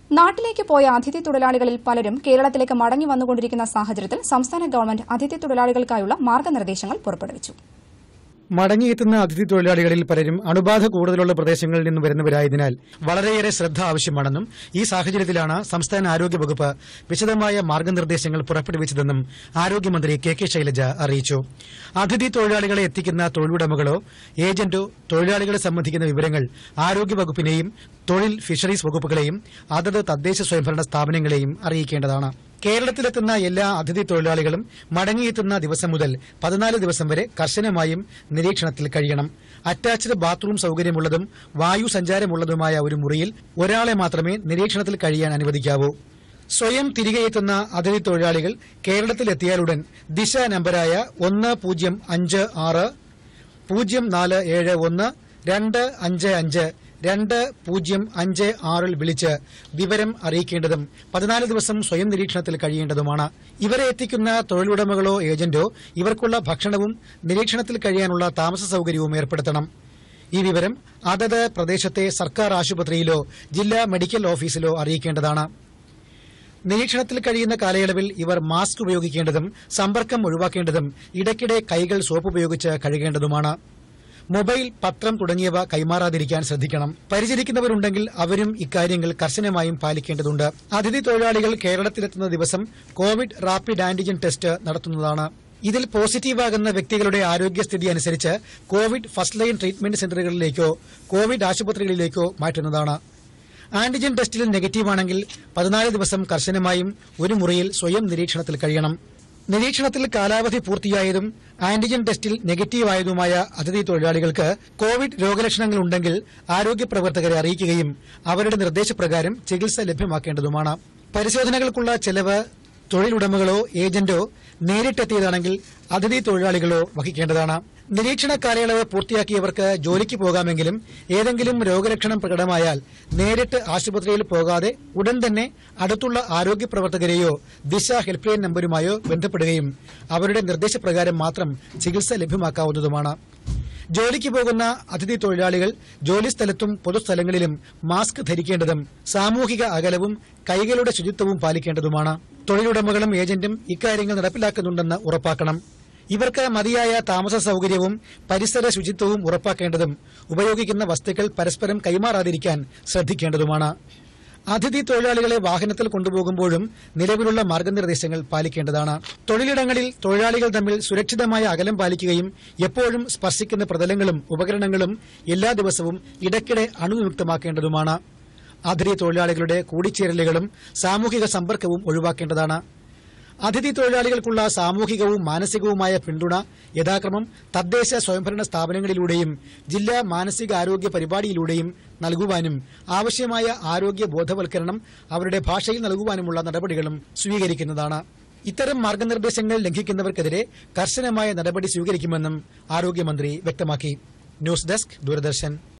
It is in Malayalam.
നാട്ടിലേക്ക് പോയ അതിഥി തൊഴിലാളികളിൽ പലരും കേരളത്തിലേക്ക് മടങ്ങി വന്നുകൊണ്ടിരിക്കുന്ന സാഹചര്യത്തിൽ സംസ്ഥാന ഗവൺമെന്റ് അതിഥി തൊഴിലാളികൾക്കായുള്ള മാർഗനിർദ്ദേശങ്ങൾ പുറപ്പെടുവിച്ചു മടങ്ങിയെത്തുന്ന അതിഥി തൊഴിലാളികളിൽ പലരും അണുബാധ കൂടുതലുള്ള പ്രദേശങ്ങളിൽ നിന്ന് വരുന്നവരായതിനാൽ വളരെയേറെ ശ്രദ്ധ ആവശ്യമാണെന്നും ഈ സാഹചര്യത്തിലാണ് സംസ്ഥാന ആരോഗ്യ വകുപ്പ് വിശദമായ മാർഗനിർദ്ദേശങ്ങൾ പുറപ്പെടുവിച്ചതെന്നും ആരോഗ്യമന്ത്രി കെ കെ ശൈലജ അറിയിച്ചു അതിഥി തൊഴിലാളികളെ എത്തിക്കുന്ന തൊഴിലുടമകളോ ഏജന്റോ തൊഴിലാളികളെ സംബന്ധിക്കുന്ന വിവരങ്ങൾ ആരോഗ്യവകുപ്പിനെയും തൊഴിൽ ഫിഷറീസ് വകുപ്പുകളെയും അതത് തദ്ദേശ സ്വയംഭരണ സ്ഥാപനങ്ങളെയും അറിയിക്കേണ്ടതാണ് കേരളത്തിലെത്തുന്ന എല്ലാ അതിഥി തൊഴിലാളികളും മടങ്ങിയെത്തുന്ന ദിവസം മുതൽ പതിനാല് ദിവസം വരെ കർശനമായും നിരീക്ഷണത്തിൽ കഴിയണം അറ്റാച്ച്ഡ് ബാത്റൂം സൌകര്യമുള്ളതും വായു സഞ്ചാരമുള്ളതുമായ ഒരു മുറിയിൽ ഒരാളെ മാത്രമേ നിരീക്ഷണത്തിൽ കഴിയാൻ അനുവദിക്കാവൂ സ്വയം തിരികെ എത്തുന്ന അതിഥി തൊഴിലാളികൾ കേരളത്തിലെത്തിയാലുടൻ ദിശ നമ്പരായ ഒന്ന് പൂജ്യം അഞ്ച് ആറ് പൂജ്യം നാല് ഏഴ് ഒന്ന് രണ്ട് അഞ്ച് അഞ്ച് രണ്ട് പൂജ്യം അഞ്ച് ആറിൽ വിളിച്ച് വിവരം അറിയിക്കേണ്ടതും പതിനാല് ദിവസം സ്വയം നിരീക്ഷണത്തിൽ കഴിയേണ്ടതുമാണ് ഇവരെ എത്തിക്കുന്ന തൊഴിലുടമകളോ ഏജന്റോ ഇവർക്കുള്ള ഭക്ഷണവും നിരീക്ഷണത്തിൽ കഴിയാനുള്ള താമസ സൌകര്യവും ഏർപ്പെടുത്തണം ഈ വിവരം അതത് പ്രദേശത്തെ സർക്കാർ ആശുപത്രിയിലോ ജില്ലാ മെഡിക്കൽ ഓഫീസിലോ അറിയിക്കേണ്ടതാണ് നിരീക്ഷണത്തിൽ കഴിയുന്ന കാലയളവിൽ ഇവർ മാസ്ക് ഉപയോഗിക്കേണ്ടതും സമ്പർക്കം ഒഴിവാക്കേണ്ടതും ഇടയ്ക്കിടെ കൈകൾ സോപ്പ് ഉപയോഗിച്ച് കഴുകേണ്ടതുമാണ് മൊബൈൽ പത്രം തുടങ്ങിയവ കൈമാറാതിരിക്കാൻ ശ്രദ്ധിക്കണം പരിചരിക്കുന്നവരുണ്ടെങ്കിൽ അവരും ഇക്കാര്യങ്ങൾ കർശനമായും പാലിക്കേണ്ടതുണ്ട് അതിഥി തൊഴിലാളികൾ കേരളത്തിലെത്തുന്ന ദിവസം കോവിഡ് റാപ്പിഡ് ആന്റിജൻ ടെസ്റ്റ് നടത്തുന്നതാണ് ഇതിൽ പോസിറ്റീവാകുന്ന വ്യക്തികളുടെ ആരോഗ്യസ്ഥിതി അനുസരിച്ച് കോവിഡ് ഫസ്റ്റ് ലൈൻ ട്രീറ്റ്മെന്റ് സെന്ററുകളിലേക്കോ കോവിഡ് ആശുപത്രികളിലേക്കോ മാറ്റുന്നതാണ് ആന്റിജൻ ടെസ്റ്റിൽ നെഗറ്റീവാണെങ്കിൽ പതിനാല് ദിവസം കർശനമായും ഒരു മുറിയിൽ സ്വയം നിരീക്ഷണത്തിൽ കഴിയണം നിരീക്ഷണത്തിൽ കാലാവധി പൂർത്തിയായതും ആന്റിജൻ ടെസ്റ്റിൽ നെഗറ്റീവായതുമായ അതിഥി തൊഴിലാളികൾക്ക് കോവിഡ് രോഗലക്ഷണങ്ങൾ ഉണ്ടെങ്കിൽ ആരോഗ്യ പ്രവർത്തകരെ അറിയിക്കുകയും അവരുടെ നിർദ്ദേശപ്രകാരം ചികിത്സ ലഭ്യമാക്കേണ്ടതുമാണ് പരിശോധനകൾക്കുള്ള ചെലവ് തൊഴിലുടമകളോ ഏജന്റോ നേരിട്ടെത്തിയതാണെങ്കിൽ അതിഥി തൊഴിലാളികളോ വഹിക്കേണ്ടതാണ് നിരീക്ഷണ കാലയളവ് പൂർത്തിയാക്കിയവർക്ക് ജോലിക്ക് പോകാമെങ്കിലും ഏതെങ്കിലും രോഗലക്ഷണം പ്രകടമായാൽ നേരിട്ട് ആശുപത്രിയിൽ പോകാതെ ഉടൻ തന്നെ അടുത്തുള്ള ആരോഗ്യ പ്രവർത്തകരെയോ ദിശ ഹെൽപ്പ് ലൈൻ നമ്പരുമായോ ബന്ധപ്പെടുകയും അവരുടെ നിർദ്ദേശപ്രകാരം മാത്രം ചികിത്സ ലഭ്യമാക്കാവുന്നതുമാണ് ജോലിക്ക് പോകുന്ന അതിഥി തൊഴിലാളികൾ ജോലിസ്ഥലത്തും പൊതുസ്ഥലങ്ങളിലും മാസ്ക് ധരിക്കേണ്ടതും സാമൂഹിക അകലവും കൈകളുടെ ശുചിത്വവും പാലിക്കേണ്ടതുമാണ് തൊഴിലുടമകളും ഏജന്റും ഇക്കാര്യങ്ങൾ നടപ്പിലാക്കുന്നുണ്ടെന്ന് ഉറപ്പാക്കണം ഇവർക്ക് മതിയായ താമസ സൌകര്യവും പരിസര ശുചിത്വവും ഉറപ്പാക്കേണ്ടതും ഉപയോഗിക്കുന്ന വസ്തുക്കൾ പരസ്പരം കൈമാറാതിരിക്കാൻ ശ്രദ്ധിക്കേണ്ടതുമാണ് അതിഥി തൊഴിലാളികളെ വാഹനത്തിൽ കൊണ്ടുപോകുമ്പോഴും നിലവിലുള്ള മാർഗനിർദ്ദേശങ്ങൾ പാലിക്കേണ്ടതാണ് തൊഴിലിടങ്ങളിൽ തൊഴിലാളികൾ തമ്മിൽ സുരക്ഷിതമായ അകലം പാലിക്കുകയും എപ്പോഴും സ്പർശിക്കുന്ന പ്രതലങ്ങളും ഉപകരണങ്ങളും എല്ലാ ദിവസവും ഇടയ്ക്കിടെ അണുവിമുക്തമാക്കേണ്ടതുമാണ് അതിഥി തൊഴിലാളികളുടെ കൂടിച്ചേരലുകളും സാമൂഹിക സമ്പർക്കവും ഒഴിവാക്കേണ്ടതാണ് അതിഥി തൊഴിലാളികൾക്കുള്ള സാമൂഹികവും മാനസികവുമായ പിന്തുണ യഥാക്രമം തദ്ദേശ സ്വയംഭരണ സ്ഥാപനങ്ങളിലൂടെയും ജില്ലാ മാനസികാരോഗ്യ പരിപാടിയിലൂടെയും നൽകുവാനും ആവശ്യമായ ആരോഗ്യ ബോധവൽക്കരണം അവരുടെ ഭാഷയിൽ നൽകുവാനുമുള്ള നടപടികളും സ്വീകരിക്കുന്നതാണ് ഇത്തരം മാർഗനിർദ്ദേശങ്ങൾ ലംഘിക്കുന്നവർക്കെതിരെ കർശനമായ നടപടി സ്വീകരിക്കുമെന്നും ആരോഗ്യമന്ത്രി വ്യക്തമാക്കി ന്യൂസ് ഡെസ്ക് ദൂരദർശൻ